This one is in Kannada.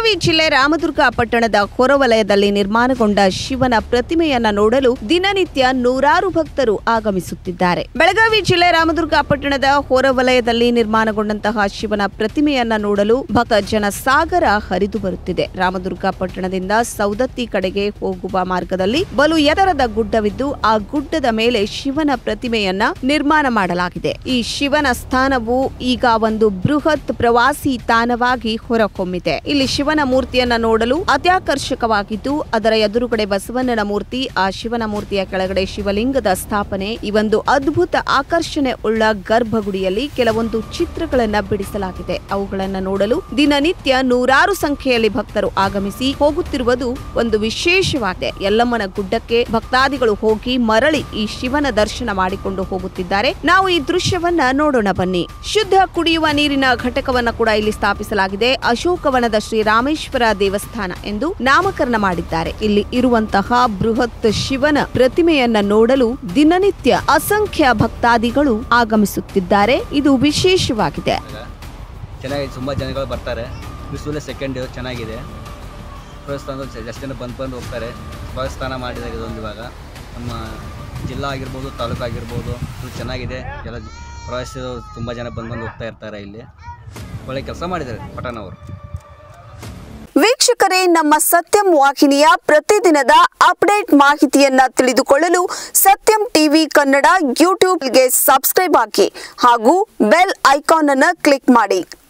ಬೆಳಗಾವಿ ಜಿಲ್ಲೆ ರಾಮದುರ್ಗ ಪಟ್ಟಣದ ಹೊರವಲಯದಲ್ಲಿ ನಿರ್ಮಾಣಗೊಂಡ ಶಿವನ ಪ್ರತಿಮೆಯನ್ನ ನೋಡಲು ದಿನನಿತ್ಯ ನೂರಾರು ಭಕ್ತರು ಆಗಮಿಸುತ್ತಿದ್ದಾರೆ ಬೆಳಗಾವಿ ಜಿಲ್ಲೆ ರಾಮದುರ್ಗ ಪಟ್ಟಣದ ಹೊರವಲಯದಲ್ಲಿ ನಿರ್ಮಾಣಗೊಂಡಂತಹ ಶಿವನ ಪ್ರತಿಮೆಯನ್ನ ನೋಡಲು ಭಕ್ತ ಜನ ಸಾಗರ ಹರಿದು ಬರುತ್ತಿದೆ ರಾಮದುರ್ಗ ಪಟ್ಟಣದಿಂದ ಸೌದತ್ತಿ ಕಡೆಗೆ ಹೋಗುವ ಮಾರ್ಗದಲ್ಲಿ ಬಲು ಎತ್ತರದ ಗುಡ್ಡವಿದ್ದು ಆ ಗುಡ್ಡದ ಮೇಲೆ ಶಿವನ ಪ್ರತಿಮೆಯನ್ನ ನಿರ್ಮಾಣ ಮಾಡಲಾಗಿದೆ ಈ ಶಿವನ ಸ್ಥಾನವು ಈಗ ಒಂದು ಬೃಹತ್ ಪ್ರವಾಸಿ ತಾಣವಾಗಿ ಹೊರಹೊಮ್ಮಿದೆ ಇಲ್ಲಿ ಶಿವನ ಮೂರ್ತಿಯನ್ನ ನೋಡಲು ಅತ್ಯಾಕರ್ಷಕವಾಗಿದ್ದು ಅದರ ಎದುರುಗಡೆ ಬಸವಣ್ಣನ ಮೂರ್ತಿ ಆ ಶಿವನ ಮೂರ್ತಿಯ ಕೆಳಗಡೆ ಶಿವಲಿಂಗದ ಸ್ಥಾಪನೆ ಈ ಒಂದು ಅದ್ಭುತ ಆಕರ್ಷಣೆ ಉಳ್ಳ ಗರ್ಭಗುಡಿಯಲ್ಲಿ ಕೆಲವೊಂದು ಚಿತ್ರಗಳನ್ನ ಬಿಡಿಸಲಾಗಿದೆ ಅವುಗಳನ್ನ ನೋಡಲು ದಿನನಿತ್ಯ ನೂರಾರು ಸಂಖ್ಯೆಯಲ್ಲಿ ಭಕ್ತರು ಆಗಮಿಸಿ ಹೋಗುತ್ತಿರುವುದು ಒಂದು ವಿಶೇಷವಾಗಿದೆ ಯಲ್ಲಮ್ಮನ ಗುಡ್ಡಕ್ಕೆ ಭಕ್ತಾದಿಗಳು ಹೋಗಿ ಮರಳಿ ಈ ಶಿವನ ದರ್ಶನ ಮಾಡಿಕೊಂಡು ಹೋಗುತ್ತಿದ್ದಾರೆ ನಾವು ಈ ದೃಶ್ಯವನ್ನ ನೋಡೋಣ ಬನ್ನಿ ಶುದ್ಧ ಕುಡಿಯುವ ನೀರಿನ ಘಟಕವನ್ನ ಕೂಡ ಇಲ್ಲಿ ಸ್ಥಾಪಿಸಲಾಗಿದೆ ಅಶೋಕವನದ ಶ್ರೀರಾಮೇಶ್ವರ ದೇವಸ್ಥಾನ ಎಂದು ನಾಮಕರಣ ಮಾಡಿದ್ದಾರೆ ಇಲ್ಲಿ ಇರುವಂತಹ ಬೃಹತ್ ಶಿವನ ಪ್ರತಿಮೆಯನ್ನ ನೋಡಲು ದಿನನಿತ್ಯ ಅಸಂಖ್ಯ ಭಕ್ತಾದಿಗಳು ಆಗಮಿಸುತ್ತಿದ್ದಾರೆ ಇದು ವಿಶೇಷವಾಗಿದೆ ಚೆನ್ನಾಗಿ ತುಂಬ ಜನಗಳು ಬರ್ತಾರೆ ಬಿಸಿಲೇ ಸೆಕೆಂಡ್ ಡೇ ಚೆನ್ನಾಗಿದೆ ದೇವಸ್ಥಾನದಲ್ಲಿ ಜಾಸ್ತಿ ಜನ ಬಂದು ಬಂದು ಹೋಗ್ತಾರೆ ದೇವಸ್ಥಾನ ಮಾಡಿದಾಗ ಇದೊಂದು ಇವಾಗ ನಮ್ಮ ಜಿಲ್ಲಾ ಆಗಿರ್ಬೋದು ತಾಲೂಕು ಆಗಿರ್ಬೋದು ಇದು ಚೆನ್ನಾಗಿದೆ ಎಲ್ಲ ಜ- ಪ್ರವಾಸಿಗರು ತುಂಬ ಜನ ಬಂದು ಬಂದು ಹೋಗ್ತಾ ಇರ್ತಾರೆ ಇಲ್ಲಿ ಒಳ್ಳೆ ಕೆಲಸ ಮಾಡಿದ್ದಾರೆ ಪಟ್ಟಣವರು ವೀಕ್ಷಕರೇ ನಮ್ಮ ಸತ್ಯಂ ವಾಹಿನಿಯ ಪ್ರತಿದಿನದ ಅಪ್ಡೇಟ್ ಮಾಹಿತಿಯನ್ನ ತಿಳಿದುಕೊಳ್ಳಲು ಸತ್ಯಂ ಟಿವಿ ಕನ್ನಡ ಯೂಟ್ಯೂಬ್ಗೆ ಸಬ್ಸ್ಕ್ರೈಬ್ ಹಾಕಿ ಹಾಗೂ ಬೆಲ್ ಐಕಾನ್ ಅನ್ನು ಕ್ಲಿಕ್ ಮಾಡಿ